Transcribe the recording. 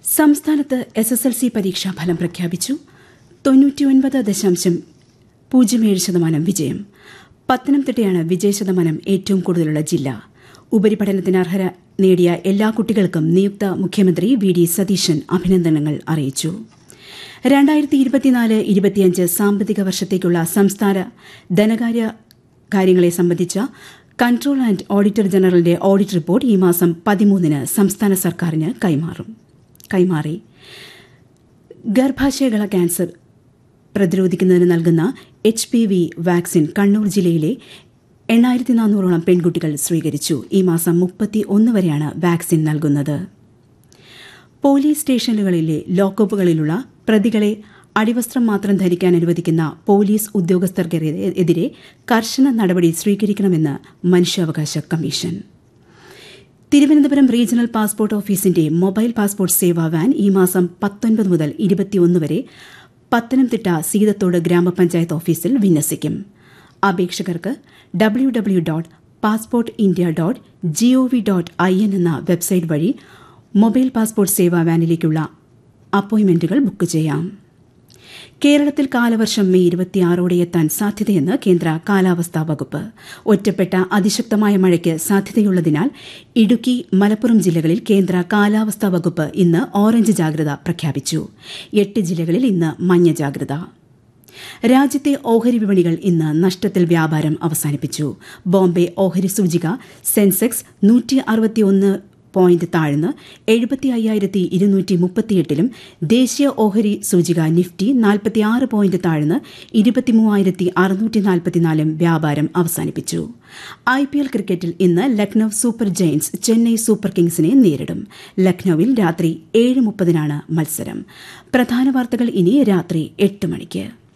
സംസ്ഥാനത്ത് S S L C പരീക്ഷാ ഫലം പ്രഖ്യാപിച്ചു തൊണ്ണൂറ്റിയൊൻപത് ദശാംശം പൂജ്യം ഏഴ് ശതമാനം വിജയം പത്തനംതിട്ടയാണ് വിജയശതമാനം ഏറ്റവും കൂടുതലുള്ള ജില്ല ഉപരിപഠനത്തിന് അർഹത നേടിയ എല്ലാ കുട്ടികൾക്കും നിയുക്ത മുഖ്യമന്ത്രി വി ഡി സതീശൻ അഭിനന്ദനങ്ങൾ അറിയിച്ചു രണ്ടായിരത്തി ഇരുപത്തിനാല് ഇരുപത്തിയഞ്ച് സാമ്പത്തിക വർഷത്തേക്കുള്ള സംസ്ഥാന ധനകാര്യ കാര്യങ്ങളെ സംബന്ധിച്ച കൺട്രോൾ ആൻഡ് ഓഡിറ്റർ ജനറലിന്റെ ഓഡിറ്റ് റിപ്പോർട്ട് ഈ മാസം പതിമൂന്നിന് സംസ്ഥാന സർക്കാരിന് കൈമാറും കൈമാറി ഗർഭാശയകള ക്യാൻസർ പ്രതിരോധിക്കുന്നതിന് നൽകുന്ന H P V vaccine Kannur ജില്ലയിലെ എണ്ണായിരത്തി നാനൂറോളം പെൺകുട്ടികൾ സ്വീകരിച്ചു ഈ മാസം മുപ്പത്തി ഒന്ന് വരെയാണ് വാക്സിൻ നൽകുന്നത് പോലീസ് സ്റ്റേഷനുകളിലെ ലോക്കപ്പുകളിലുള്ള പ്രതികളെ അടിവസ്ത്രം മാത്രം ധരിക്കാൻ അനുവദിക്കുന്ന പോലീസ് ഉദ്യോഗസ്ഥർക്കെതിരെ കർശന നടപടി സ്വീകരിക്കണമെന്ന് മനുഷ്യാവകാശ കമ്മീഷൻ തിരുവനന്തപുരം റീജിയണൽ പാസ്പോർട്ട് ഓഫീസിന്റെ മൊബൈൽ പാസ്പോർട്ട് സേവാ വാൻ ഈ മാസം പത്തൊൻപത് മുതൽ ഇരുപത്തിയൊന്ന് വരെ പത്തനംതിട്ട സീതത്തോട് ഗ്രാമപഞ്ചായത്ത് ഓഫീസിൽ വിന്യസിക്കും അപേക്ഷകർക്ക് W W dot passport India dot gov dot I N എന്ന വെബ്സൈറ്റ് വഴി മൊബൈൽ പാസ്പോർട്ട് സേവാ വാനിലേക്കുള്ള അപ്പോയിന്റ്മെന്റുകൾ ബുക്ക് ചെയ്യാം കേരളത്തിൽ കാലവർഷം മെയ് ഇരുപത്തിയാറോടെ എത്താൻ സാധ്യതയെന്ന് കേന്ദ്ര കാലാവസ്ഥാ വകുപ്പ് ഒറ്റപ്പെട്ട അതിശക്തമായ മഴയ്ക്ക് സാധ്യതയുള്ളതിനാൽ ഇടുക്കി മലപ്പുറം ജില്ലകളിൽ കേന്ദ്ര കാലാവസ്ഥാ വകുപ്പ് ഇന്ന് ഓറഞ്ച് ജാഗ്രത പ്രഖ്യാപിച്ചു എട്ട് ജില്ലകളിൽ ഇന്ന് മഞ്ഞ ജാഗ്രത രാജ്യത്തെ ഓഹരി വിപണികൾ ഇന്ന് നഷ്ടത്തിൽ വ്യാപാരം അവസാനിപ്പിച്ചു ബോംബെ ഓഹരി സൂചിക സെൻസെക്സ് നൂറ്റി അറുപത്തിയൊന്ന് പോയിന്റ് താഴ്ന്ന് എഴുപത്തി അയ്യായിരത്തി ഇരുന്നൂറ്റി മുപ്പത്തിയെട്ടിലും ദേശീയ ഓഹരി സൂചിക നിഫ്റ്റി നാൽപ്പത്തിയാറ് പോയിന്റ് താഴ്ന്ന് ഇരുപത്തിമൂവായിരത്തി അറുന്നൂറ്റി നാൽപ്പത്തിനാലും വ്യാപാരം അവസാനിപ്പിച്ചു ഐ പി എൽ ക്രിക്കറ്റിൽ ഇന്ന് Lucknow super giants Chennai super കിങ്സിനെ നേരിടും ലക്നൌവിൽ രാത്രി ഏഴ് മുപ്പതിനാണ് മത്സരം പ്രധാന വാർത്തകൾ ഇനി രാത്രി എട്ട് മണിക്ക്